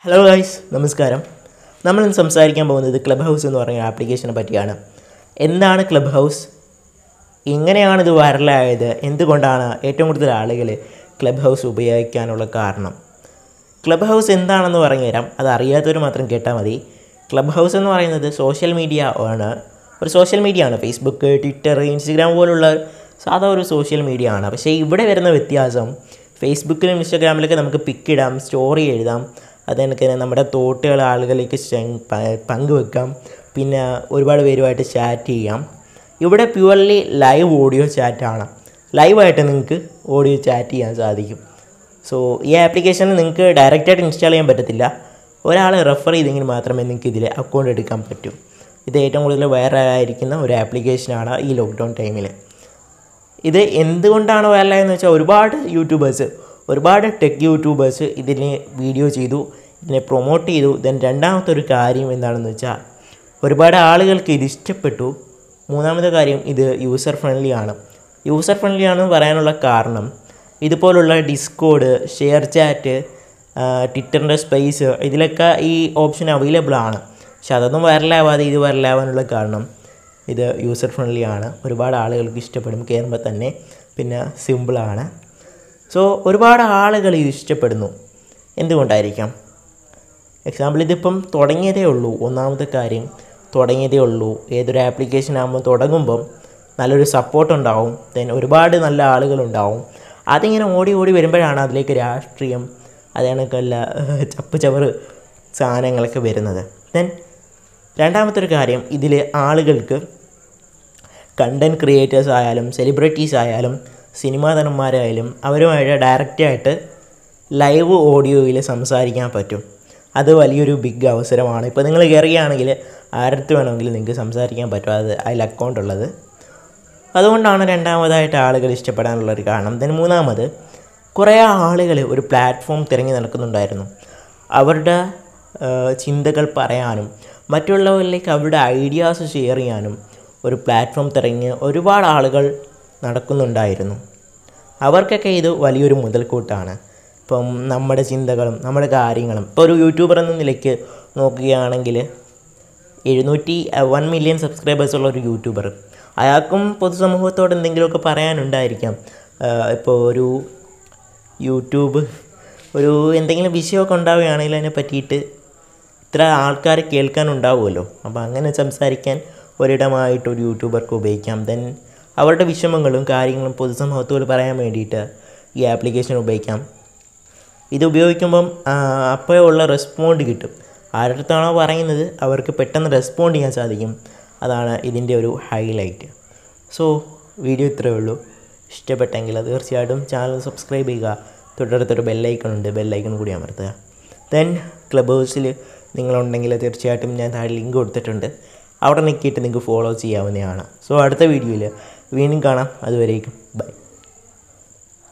hello guys നമസ്കാരം നമ്മൾ ഇന്ന് സംസാരിക്കാൻ പോകുന്നത് ക്ലബ് ഹൗസ് എന്ന് പറഞ്ഞ ആപ്ലിക്കേഷനെ പറ്റിയാണ് എന്താണ് ക്ലബ് ഹൗസ് എങ്ങനെയാണ് ഇത് വൈറലായത് എന്തുകൊണ്ടാണ് ഏറ്റവും കൂടുതൽ ആളുകൾ ക്ലബ് ഹൗസ് ഉപയോഗിക്കാനുള്ള കാരണം ക്ലബ് ഹൗസ് എന്താണെന്ന് പറഞ്ഞുതരാം അത് അറിയാത്തവർ മാത്രം കേട്ടാൽ മതി ക്ലബ് ഹൗസ് എന്ന് പറയുന്നത് സോഷ്യൽ മീഡിയ ആണ് ഒരു സോഷ്യൽ മീഡിയ ആണ് ഫേസ്ബുക്ക് ട്വിറ്റർ ഇൻസ്റ്റഗ്രാം പോലുള്ള സാധാ ഒരു സോഷ്യൽ മീഡിയ ആണ് പക്ഷേ ഇവിടെ വരുന്ന വ്യത്യാസം ഫേസ്ബുക്കിലും ഇൻസ്റ്റഗ്രാമിലൊക്കെ നമുക്ക് പിക്ക് ഇടാം സ്റ്റോറി എഴുതാം അതെനിക്ക് തന്നെ നമ്മുടെ തോട്ടുകൾ ആളുകളിലേക്ക് ശെ- പ- പങ്കുവെക്കാം പിന്നെ ഒരുപാട് പേരുമായിട്ട് ചാറ്റ് ചെയ്യാം ഇവിടെ പ്യുവർലി ലൈവ് ഓഡിയോ ചാറ്റാണ് ലൈവായിട്ട് നിങ്ങൾക്ക് ഓഡിയോ ചാറ്റ് ചെയ്യാൻ സാധിക്കും സോ ഈ ആപ്ലിക്കേഷൻ നിങ്ങൾക്ക് ഡയറക്റ്റായിട്ട് ഇൻസ്റ്റാൾ ചെയ്യാൻ പറ്റത്തില്ല ഒരാളെ റെഫർ ചെയ്തെങ്കിൽ മാത്രമേ നിങ്ങൾക്ക് ഇതിൽ അക്കൗണ്ട് എടുക്കാൻ പറ്റൂ ഇത് ഏറ്റവും കൂടുതൽ വൈറലായിരിക്കുന്ന ഒരു ആപ്ലിക്കേഷനാണ് ഈ ലോക്ക്ഡൗൺ ടൈമിൽ ഇത് എന്തുകൊണ്ടാണ് വൈറലായെന്ന് വെച്ചാൽ ഒരുപാട് യൂട്യൂബേഴ്സ് ഒരുപാട് ടെക് യൂട്യൂബേഴ്സ് ഇതിനെ വീഡിയോ ചെയ്തു ഇതിനെ പ്രൊമോട്ട് ചെയ്തു ദെൻ രണ്ടാമത്തെ ഒരു കാര്യം എന്താണെന്ന് വെച്ചാൽ ഒരുപാട് ആളുകൾക്ക് ഇത് ഇഷ്ടപ്പെട്ടു മൂന്നാമത്തെ കാര്യം ഇത് യൂസർ ഫ്രണ്ട്ലി ആണ് യൂസർ ഫ്രണ്ട്ലി ആണെന്ന് പറയാനുള്ള കാരണം ഇതുപോലുള്ള ഡിസ്കോഡ് ഷെയർ ചാറ്റ് ട്വിറ്ററിൻ്റെ സ്പേസ് ഇതിലൊക്കെ ഈ ഓപ്ഷൻ അവൈലബിൾ ആണ് പക്ഷെ അതൊന്നും വൈറലാവാതെ ഇത് വൈറലാവാനുള്ള കാരണം ഇത് യൂസർ ഫ്രണ്ട്ലി ആണ് ഒരുപാട് ആളുകൾക്ക് ഇഷ്ടപ്പെടും കയറുമ്പോൾ തന്നെ പിന്നെ സിമ്പിളാണ് സോ ഒരുപാട് ആളുകൾ ഇത് ഇഷ്ടപ്പെടുന്നു എന്തുകൊണ്ടായിരിക്കാം എക്സാമ്പിൾ ഇതിപ്പം തുടങ്ങിയതേ ഉള്ളൂ ഒന്നാമത്തെ കാര്യം തുടങ്ങിയതേ ഉള്ളൂ ഏതൊരു ആപ്ലിക്കേഷൻ ആകുമ്പോൾ തുടങ്ങുമ്പം നല്ലൊരു സപ്പോർട്ട് ഉണ്ടാവും ദെൻ ഒരുപാട് നല്ല ആളുകളുണ്ടാവും അതിങ്ങനെ ഓടി ഓടി വരുമ്പോഴാണ് അതിലേക്ക് രാഷ്ട്രീയം അതേണക്കല്ല ചപ്പ് ചവറ് സാധനങ്ങളൊക്കെ വരുന്നത് ദെൻ രണ്ടാമത്തെ ഒരു കാര്യം ഇതിൽ ആളുകൾക്ക് കണ്ടൻറ് ക്രിയേറ്റേഴ്സ് ആയാലും സെലിബ്രിറ്റീസ് ആയാലും സിനിമാ നടന്മാരായാലും അവരുമായിട്ട് ഡയറക്റ്റായിട്ട് ലൈവ് ഓഡിയോയിൽ സംസാരിക്കാൻ പറ്റും അത് വലിയൊരു ബിഗ് അവസരമാണ് ഇപ്പോൾ നിങ്ങൾ കയറുകയാണെങ്കിൽ ആരടുത്ത് വേണമെങ്കിലും നിങ്ങൾക്ക് സംസാരിക്കാൻ പറ്റും അത് അതിൽ അക്കൗണ്ട് ഉള്ളത് അതുകൊണ്ടാണ് രണ്ടാമതായിട്ട് ആളുകൾ ഇഷ്ടപ്പെടാനുള്ളൊരു കാരണം ദെൻ മൂന്നാമത് കുറേ ആളുകൾ ഒരു പ്ലാറ്റ്ഫോം തിരഞ്ഞു നടക്കുന്നുണ്ടായിരുന്നു അവരുടെ ആ, ചിന്തകൾ പറയാനും മറ്റുള്ളവരിലേക്ക് അവരുടെ ഐഡിയാസ് ഷെയർ ചെയ്യാനും ഒരു പ്ലാറ്റ്ഫോം തിരഞ്ഞ് ഒരുപാട് ആളുകൾ നടക്കുന്നുണ്ടായിരുന്നു അവർക്കൊക്കെ ഇത് വലിയൊരു മുതൽക്കൂട്ടാണ് ഇപ്പം നമ്മുടെ ചിന്തകളും നമ്മുടെ കാര്യങ്ങളും ഇപ്പോൾ ഒരു യൂട്യൂബർ എന്ന നിലയ്ക്ക് നോക്കുകയാണെങ്കിൽ എഴുന്നൂറ്റി വൺ മില്യൺ സബ്സ്ക്രൈബേഴ്സ് ഉള്ള ഒരു യൂട്യൂബർ അയാൾക്കും പൊതുസമൂഹത്തോട് എന്തെങ്കിലുമൊക്കെ പറയാനുണ്ടായിരിക്കാം ആഹ് ഇപ്പോൾ ഒരു യൂട്യൂബ് ഒരു എന്തെങ്കിലും വിഷയമൊക്കെ ഉണ്ടാവുകയാണെങ്കിൽ അതിനെ പറ്റിയിട്ട് ഇത്ര ആൾക്കാർ കേൾക്കാനുണ്ടാവുമല്ലോ അപ്പോൾ അങ്ങനെ സംസാരിക്കാൻ ഒരിടമായിട്ട് ഒരു യൂട്യൂബർക്ക് ഉപയോഗിക്കാം ദെൻ അവരുടെ വിഷമങ്ങളും കാര്യങ്ങളും പൊതുസമൂഹത്തോട് പറയാൻ വേണ്ടിയിട്ട് ഈ ആപ്ലിക്കേഷൻ ഉപയോഗിക്കാം ഇത് ഉപയോഗിക്കുമ്പം അപ്പോൾ ഉള്ള റെസ്പോണ്ട് കിട്ടും ആരുടെ അടുത്താണോ പറയുന്നത് അവർക്ക് പെട്ടെന്ന് റെസ്പോണ്ട് ചെയ്യാൻ സാധിക്കും അതാണ് ഇതിൻ്റെ ഒരു ഹൈലൈറ്റ് സോ വീഡിയോ ഇത്രയേ ഉള്ളൂ ഇഷ്ടപ്പെട്ടെങ്കിൽ തീർച്ചയായിട്ടും ചാനൽ സബ്സ്ക്രൈബ് ചെയ്യുക തൊട്ടടുത്തൊരു ബെല്ലൈക്കൺ ഉണ്ട് ബെല്ലൈക്കൺ കൂടി അമർത്തുക ദെൻ ക്ലബ് ഹൗസിൽ നിങ്ങളുണ്ടെങ്കിൽ തീർച്ചയായിട്ടും ഞാൻ താഴെ ലിങ്ക് കൊടുത്തിട്ടുണ്ട് അവിടെ നിൽക്കിയിട്ട് നിങ്ങൾക്ക് ഫോളോ ചെയ്യാവുന്നതാണ് സോ അടുത്ത വീഡിയോയിൽ വീണ്ടും കാണാം അതുവരേക്കും ബൈ